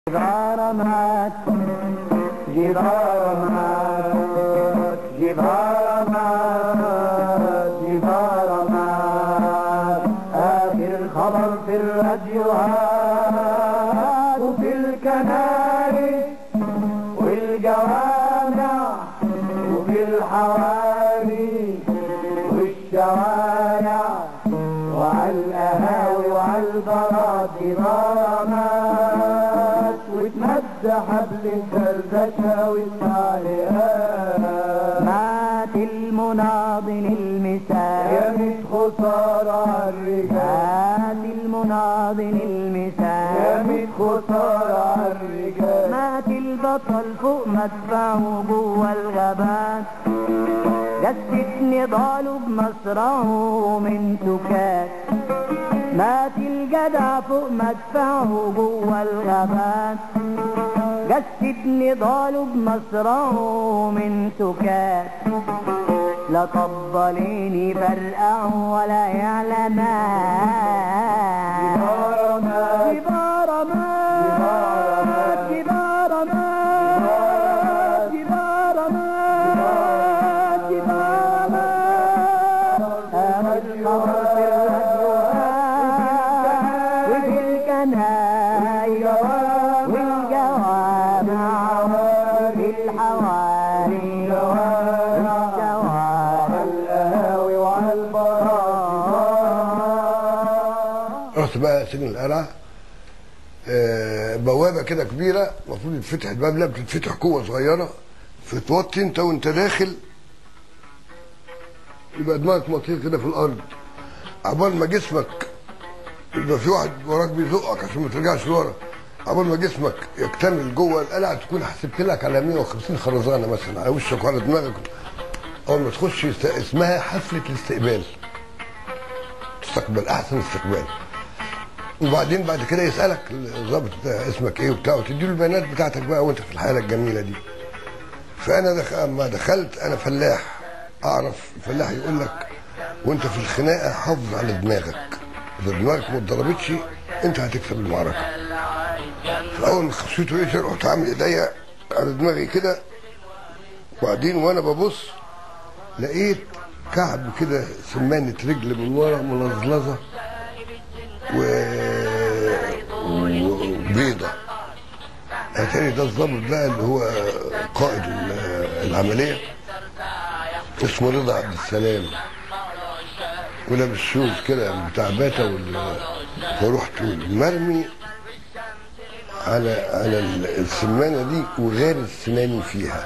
غرامات جيب غرامات جيب غرامات جيب غرامات آخر خبر في الراديوهات وفي الكنائس والجوامع وفي الحواري والشوارع وعلى القهاوي وعلى البلاط غرامات وتمد حبل الدردشة والتعليقات مات المناضل المثال يا ميت خسارة عالرجال مات المناضل المثال يا ميت خسارة عالرجال مات البطل فوق مدفعه جوه الغابات جسد نضاله بمصرعه من سكات مات الجدع فوق مدفعه جوه الغابات جسد نضاله بمصرعه من سكات لا طبلين يفرقعه ولا يعلمان جبارة مات جبارة مات جبارة مات جبارة مات أمد خبر في الراديوهات وفي الكنايس والجوامع وفي الحواري والشوارع القهاوي وعلى البراء رحت بقى سجن القلعه آه، بوابه كده كبيره المفروض يتفتح الباب لا بتتفتح قوه صغيره فتوطي انت وانت داخل يبقى دماغك مطير كده في الارض عبال ما جسمك يبقى في واحد وراك بيزقك عشان ما ترجعش لورا عبال ما جسمك يكتمل جوه القلعه تكون حسبت لك على 150 خرزانه مثلا على وشك وعلى دماغك اول ما تخش يست- اسمها حفله الاستقبال تستقبل احسن استقبال وبعدين بعد كده يسالك الضابط ده اسمك ايه وبتاع وتدي له البيانات بتاعتك بقى وانت في الحاله الجميله دي فانا دخ... اما دخلت انا فلاح اعرف الفلاح يقول لك وانت في الخناقه حافظ على دماغك اذا دماغك ما اتضربتش انت هتكسب المعركه فاول ما خشيته ايه رحت عامل ايديا على دماغي كده وبعدين وانا ببص لقيت كعب كده سمانة رجل من ورا ملظلظة و... وبيضة اتاري ده الضابط بقى اللي هو قائد ال- العملية اسمه رضا عبد السلام ولابس شوز كده بتاع باتا وال... فرحت مرمي على على السمانة دي وغارس سناني فيها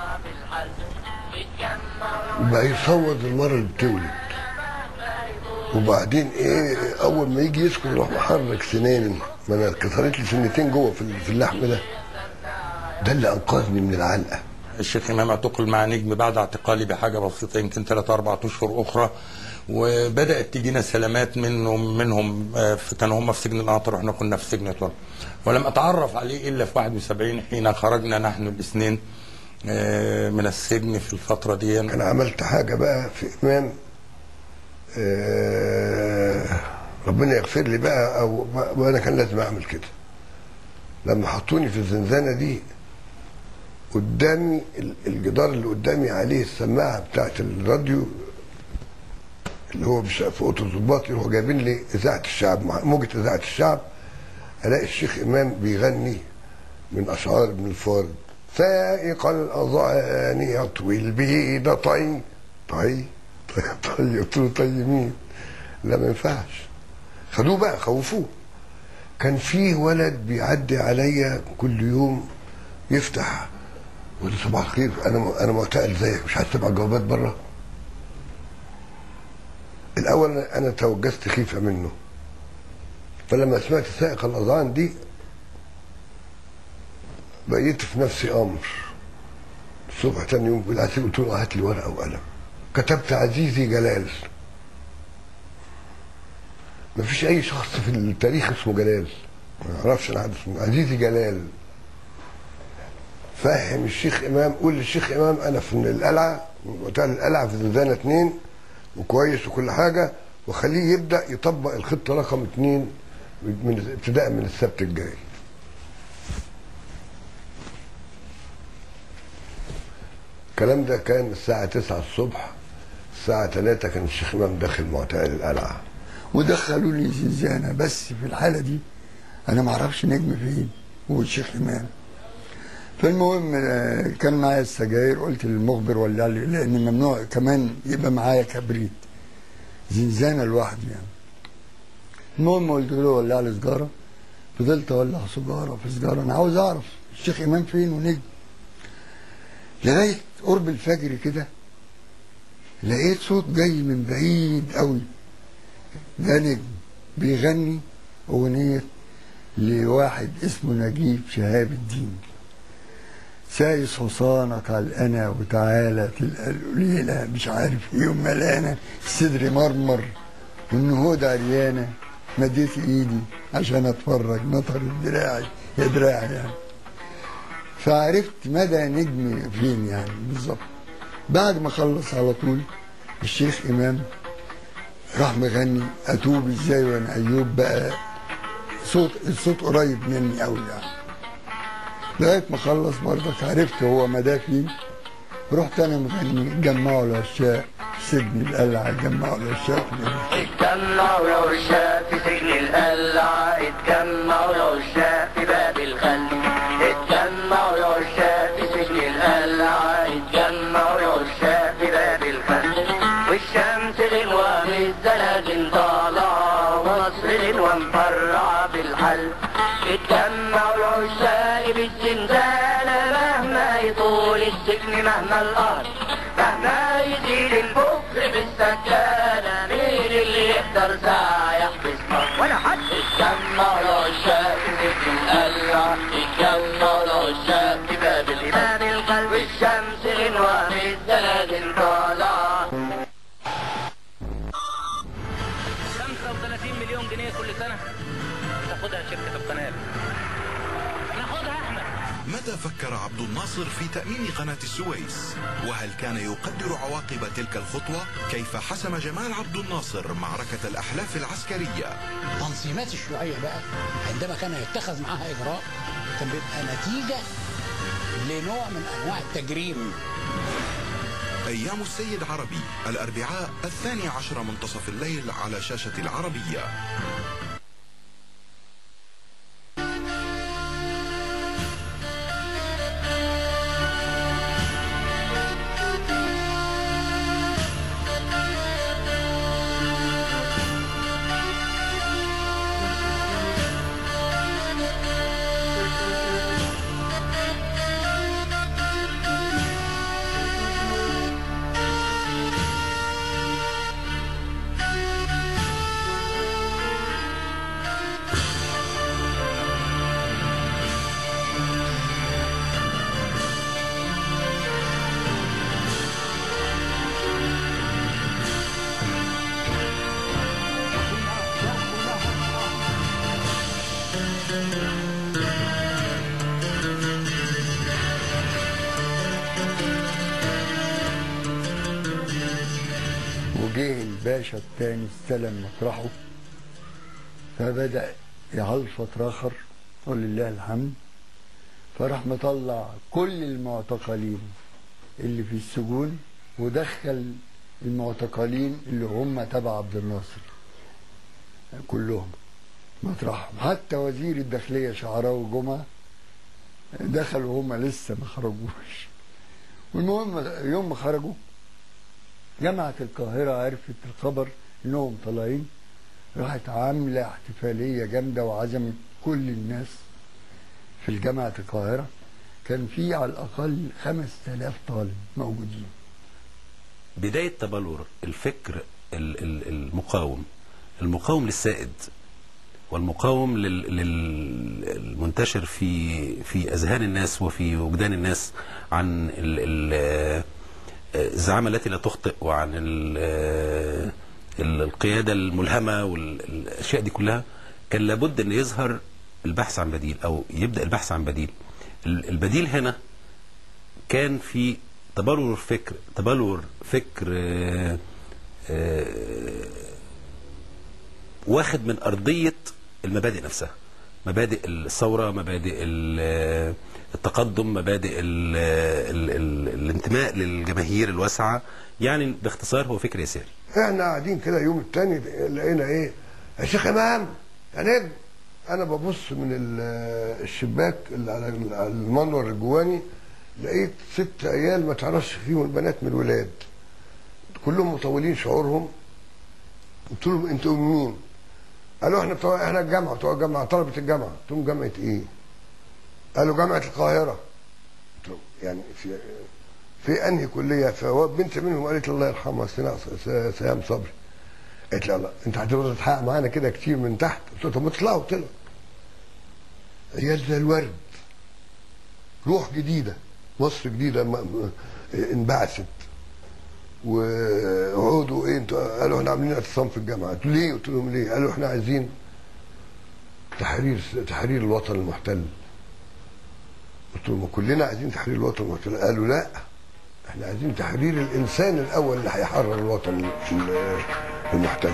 بقى يصوت المرة اللي بتولد وبعدين ايه اول ما يجي يسكت يروح محرك سناني ما انا كسرت لي سنتين جوه في في اللحم ده ده اللي انقذني من العلقه الشيخ امام اعتقل مع نجم بعد اعتقالي بحاجه بسيطه يمكن ثلاث اربع اشهر اخرى وبدات تجينا سلامات منهم منهم آه، في- كانوا هم في سجن القطر واحنا كنا في سجن طر ولم اتعرف عليه الا في 71 حين خرجنا نحن الاثنين آه، من السجن في الفتره دي انا عملت حاجه بقى في امام آه ربنا يغفر لي بقى او وانا كان لازم اعمل كده لما حطوني في الزنزانه دي قدامي ال- الجدار اللي قدامي عليه السماعه بتاعت الراديو اللي هو بش- في اوضه الضباط يروحوا جايبين لي اذاعه الشعب مع- موجه اذاعه الشعب الاقي الشيخ امام بيغني من اشعار ابن الفارض سائق الاذان يطوي البيض طي طي طي قلت له طي مين؟ لا ما ينفعش خدوه بقى خوفوه كان فيه ولد بيعدي عليا كل يوم يفتح يقول لي صباح الخير انا انا معتقل زيك مش عايز تبع الجوابات بره الاول أنا- انا توجست خيفه منه فلما سمعت سائق الاذان دي بقيت في نفسي امر الصبح تاني يوم بالعسير قلت له هات لي ورقه وقلم كتبت عزيزي جلال ما فيش اي شخص في التاريخ اسمه جلال ما اعرفش انا حد اسمه عزيزي جلال فهم الشيخ امام قول للشيخ امام انا في القلعه وقتها القلعه في زنزانه اتنين وكويس وكل حاجه وخليه يبدا يطبق الخطه رقم اتنين من ابتداء من السبت الجاي الكلام ده كان الساعة 9 الصبح الساعة 3 كان الشيخ إمام داخل معتقل القلعة ودخلوا لي زنزانة بس في الحالة دي أنا ما أعرفش نجم فين هو الشيخ إمام فالمهم آه، كان معايا السجاير قلت للمخبر ولع لي لأن ممنوع كمان يبقى معايا كبريت زنزانة لوحدي يعني المهم قلت له ولع لي سجارة فضلت أولع سجارة في سجارة أنا عاوز أعرف الشيخ إمام فين ونجم لغاية قرب الفجر كده لقيت صوت جاي من بعيد قوي ده نجم بيغني أغنية لواحد اسمه نجيب شهاب الدين سايس حصانك على الأنا وتعالى تلقى الليلة مش عارف ايه وملانة الصدر مرمر والنهود عريانة مديت ايدي عشان اتفرج نطر دراعي يا دراعي يعني فعرفت مدى نجمي فين يعني بالظبط بعد ما خلص على طول الشيخ امام راح مغني اتوب ازاي وانا ايوب بقى صوت الصوت قريب مني قوي يعني لغايه ما خلص برضك عرفت هو مداه فين رحت انا مغني جمعوا العشاق سجن القلعه جمعوا العشاق في القلعة. اتجمعوا العشاق في سجن القلعة اتجمعوا العشاق في باب الخل اتجمعوا العشاق في سجن القلعة اتجمعوا العشاق في باب الخل والشمس غنوة من الزلازل طالعة ومصر غنوة مفرعة بالحل اتجمعوا العشاق بالزنزانة مهما يطول السجن مهما الأرض مهما يزيد البكر بالسكانة مين اللي يقدر ساعة يحبس مصر ولا حد اتجمعوا العشاق في سجن القلعة اتجمعوا العشاق في باب الإمام القلب والشمس غنوة من الزلازل طالعة 35 مليون جنيه كل سنة تاخدها شركة القناة ناخدها احنا متى فكر عبد الناصر في تأميم قناة السويس؟ وهل كان يقدر عواقب تلك الخطوة؟ كيف حسم جمال عبد الناصر معركة الأحلاف العسكرية؟ تنظيمات الشيوعية بقى عندما كان يتخذ معها إجراء كان بيبقى نتيجة لنوع من أنواع التجريم أيام السيد عربي الأربعاء الثاني عشر منتصف الليل على شاشة العربية وجه الباشا التاني استلم مطرحه فبدأ يعلفط راخر ولله الحمد فراح مطلع كل المعتقلين اللي في السجون ودخل المعتقلين اللي هم تبع عبد الناصر كلهم مطرحهم حتى وزير الداخلية شعراوي جمعة دخلوا هم لسه ما خرجوش والمهم يوم ما خرجوا جامعة القاهرة عرفت الخبر انهم طالعين راحت عاملة احتفالية جامدة وعزمت كل الناس في الجامعة القاهرة كان في على الأقل خمس تلاف طالب موجودين بداية تبلور الفكر ال- ال- المقاوم المقاوم للسائد والمقاوم لل- لل- المنتشر في في اذهان الناس وفي وجدان الناس عن ال- ال- الزعامه التي لا تخطئ وعن ال- ال- القياده الملهمه والاشياء دي كلها كان لابد ان يظهر البحث عن بديل او يبدا البحث عن بديل ال- البديل هنا كان في تبلور فكر تبلور فكر آه، آه، واخد من ارضيه المبادئ نفسها مبادئ الثوره مبادئ ال- التقدم مبادئ ال ال ال الانتماء للجماهير الواسعه يعني باختصار هو فكر يساري احنا قاعدين كده يوم التاني لقينا ايه يا شيخ امام يا نجم انا ببص من ال- الشباك اللي على على المنور الجواني لقيت ست عيال ما تعرفش فيهم البنات من الولاد كلهم مطولين شعورهم قلت لهم انتوا مين؟ قالوا احنا بتوع احنا الجامعه بتوع الجامعه طلبه الجامعه قلت لهم جامعه ايه؟ قالوا جامعه القاهره قلت لهم يعني في في انهي كليه فبنت منهم قالت لي الله يرحمها سنا- س- سهام صبري قالت لي الله انت هتفضل تحقق معانا كده كتير من تحت قلت له طب ما تطلعوا طلع عيال زي الورد روح جديده مصر جديده م- م- انبعثت وقعدوا ايه انتوا قالوا احنا عاملين اعتصام في الجامعه قلت له ليه؟ قلت لهم ليه؟ قالوا احنا عايزين تحرير تحرير الوطن المحتل قلت لهم كلنا عايزين تحرير الوطن المحتل قالوا لا احنا عايزين تحرير الانسان الاول اللي هيحرر الوطن ال- المحتل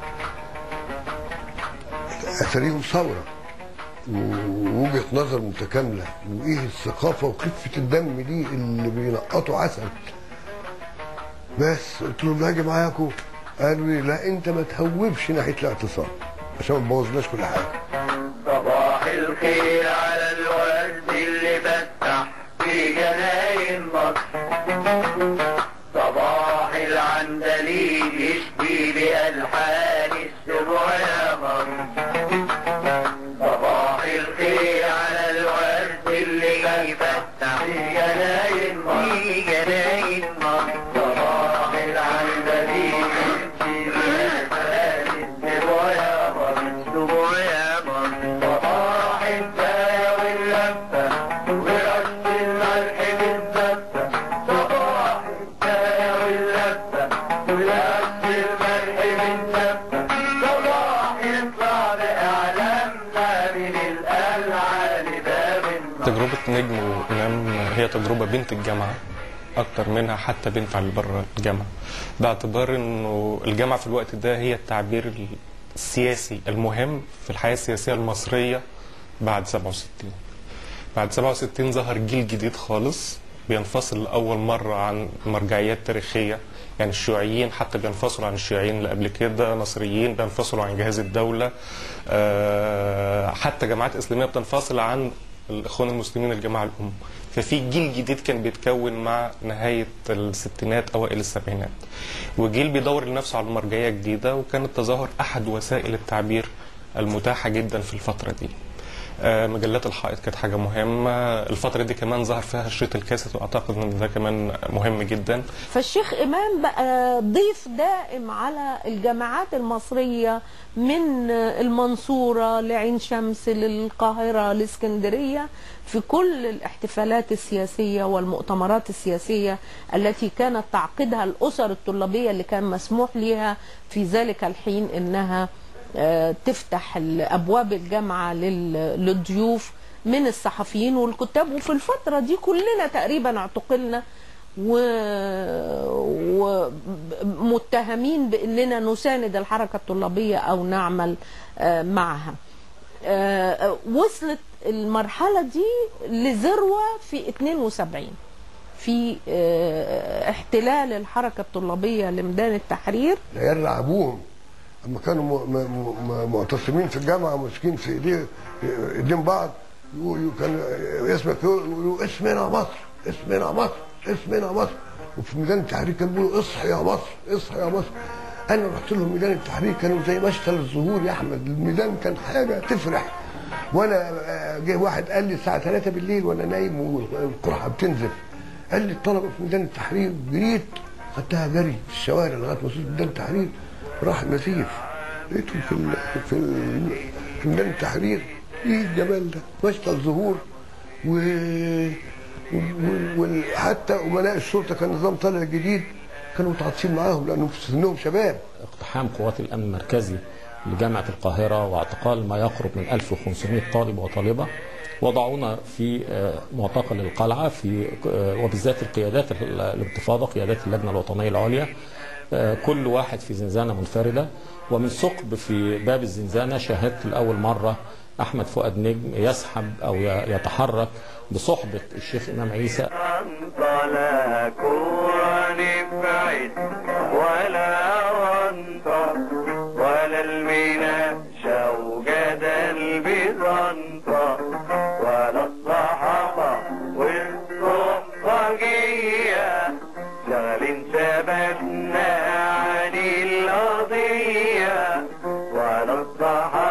اثريهم ثوره ووجهه نظر متكامله وايه الثقافه وخفه الدم دي اللي بينقطوا عسل بس قلت لهم هاجي معاكم قالوا لي لا انت ما تهوبش ناحيه الاعتصام عشان ما تبوظناش كل حاجه صباح الخير على الورد اللي فتح في جناين مصر صباح العندليب يشكي بألحان السبع يا مصر صباح الخير على الورد اللي يفتح في جناين مصر في جناين مصر صباح العندليب يشكي بألحان السبع يا مصر السبع يا مصر صباح الداية واللفة ورش الملح بالزفة صباح الداية واللفة ورش الملح بالزفة صباح يطلع بإعلامنا من القلعة لباب النار تجربة نجم وإمام هي تجربة بنت الجامعة أكتر منها حتى بنت على بره الجامعة باعتبار إنه الجامعة في الوقت ده هي التعبير السياسي المهم في الحياة السياسية المصرية بعد 67 بعد 67 ظهر جيل جديد خالص بينفصل لأول مرة عن مرجعيات تاريخية يعني الشيوعيين حتى بينفصلوا عن الشيوعيين اللي قبل كده نصريين بينفصلوا عن جهاز الدولة آه، حتى جماعات إسلامية بتنفصل عن الإخوان المسلمين الجماعة الأم ففي جيل جديد كان بيتكون مع نهاية الستينات أوائل السبعينات وجيل بيدور لنفسه على مرجعية جديدة وكان التظاهر أحد وسائل التعبير المتاحة جدا في الفترة دي آه، مجلات الحائط كانت حاجة مهمة الفترة دي كمان ظهر فيها شريط الكاسيت وأعتقد أن ده كمان مهم جدا فالشيخ إمام بقى ضيف دائم على الجامعات المصرية من المنصورة لعين شمس للقاهرة لاسكندرية في كل الاحتفالات السياسية والمؤتمرات السياسية التي كانت تعقدها الأسر الطلابية اللي كان مسموح لها في ذلك الحين إنها آه، تفتح أبواب الجامعة لل- للضيوف من الصحفيين والكتاب وفي الفترة دي كلنا تقريبا اعتقلنا ومتهمين باننا نساند الحركه الطلابيه او نعمل آه، معها. آه، وصلت المرحله دي لذروه في 72 في آه، احتلال الحركه الطلابيه لميدان التحرير العيال رعبوهم اما كانوا م- م- م- معتصمين في الجامعه ماسكين في ايديه ايدين بعض يقولوا كان اسمك يقولوا اسمنا مصر اسمنا مصر اسمنا مصر وفي ميدان التحرير كانوا بيقولوا اصحى يا مصر اصحى يا مصر انا رحت لهم ميدان التحرير كانوا زي مشتل الزهور يا احمد الميدان كان حاجه تفرح وانا آه، جه واحد قال لي الساعه 3 بالليل وانا نايم والقرحه بتنزل قال لي الطلبه في ميدان التحرير جريت خدتها جري في الشوارع لغايه ما وصلت ميدان التحرير راح النسيف لقيتهم في ال- في ال- في ميدان التحرير ايه الجمال ده مشتل زهور و و- وحتى امناء الشرطه كان نظام طالع جديد كانوا متعاطفين معاهم لانهم في سنهم شباب اقتحام قوات الامن المركزي لجامعه القاهره واعتقال ما يقرب من 1500 طالب وطالبه وضعونا في آه، معتقل القلعه في آه، وبالذات القيادات ال- الانتفاضه قيادات اللجنه الوطنيه العليا آه، كل واحد في زنزانه منفرده ومن ثقب في باب الزنزانه شاهدت لاول مره احمد فؤاد نجم يسحب او ي- يتحرك بصحبه الشيخ امام عيسى طلع كورة نفعت ولا رنطة ولا المينا شوجد البيزنطة ولا الصحابة والصفاجية شغل ثبتنا عن القضية ولا الصحابة